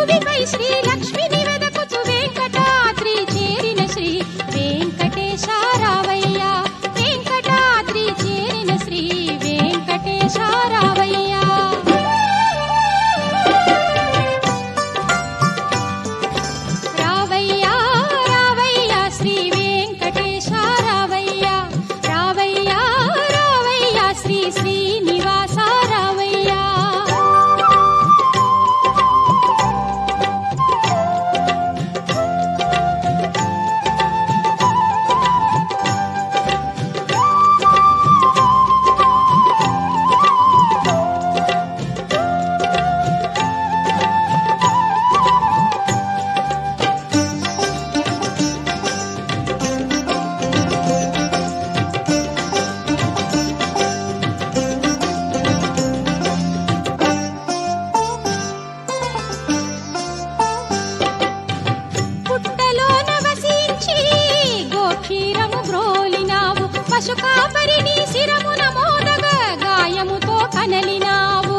భూమిపై శ్రీ లక్ష్మిని వెదకుచు వెంకటాద్రి చేరిన శ్రీ వెంకటేశ రావయ్య వెంకటాద్రి చేరిన శ్రీ వెంకటేశ రావయ్య రావయ్యా రావయ్యా శ్రీ వెంకటేశ రావయ్యా రావయ్యా రావయ్యా శ్రీ శ్రీనివాస రావయ్యా పుట్టలోన వసించి గోక్షీరము బ్రోలినావు పశు కాపరిని శిరమున మోదగ గాయముతో కనలినావు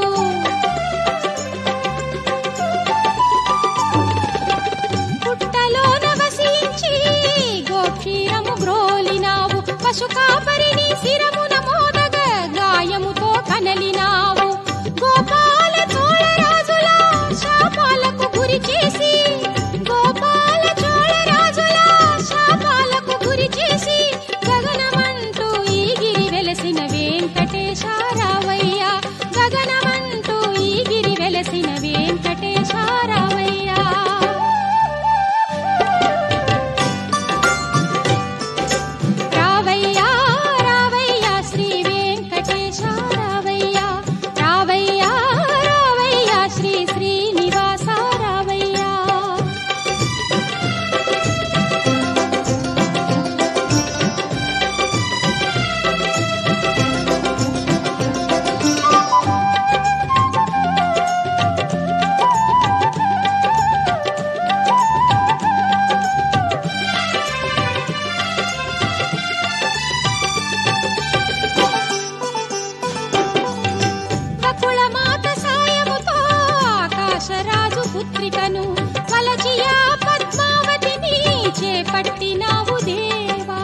పుట్టలోన వసించి గోక్షీరము బ్రోలినావు పశు కాపరిని శిరమున మోదగ గాయముతో కనలినావు గోపాల చోళరాజుల శాపాలకు గురి చేసి గోపాల చోళరాజుల శాపాలకు గురి చేసి గగనమంటూ ఈ గిరి వెలసిన వెంకటేశ రావయ్య గగనమంటూ ఈ గిరి వెలసిన వెంకటేశ రావయ్య రావయ్యా రావయ్యా శ్రీ వెంకటేశ రావయ్యా రావయ్యా రావయ్యా శ్రీ శ్రీనివాస రావయ్యా బకుళమాత సాయముతో ఆకాశరాజు పుత్రికను వలచియా పద్మావతిని చేపట్టినావు దేవా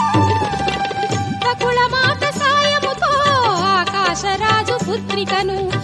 బకుళమాత సాయముతో ఆకాశరాజు పుత్రికను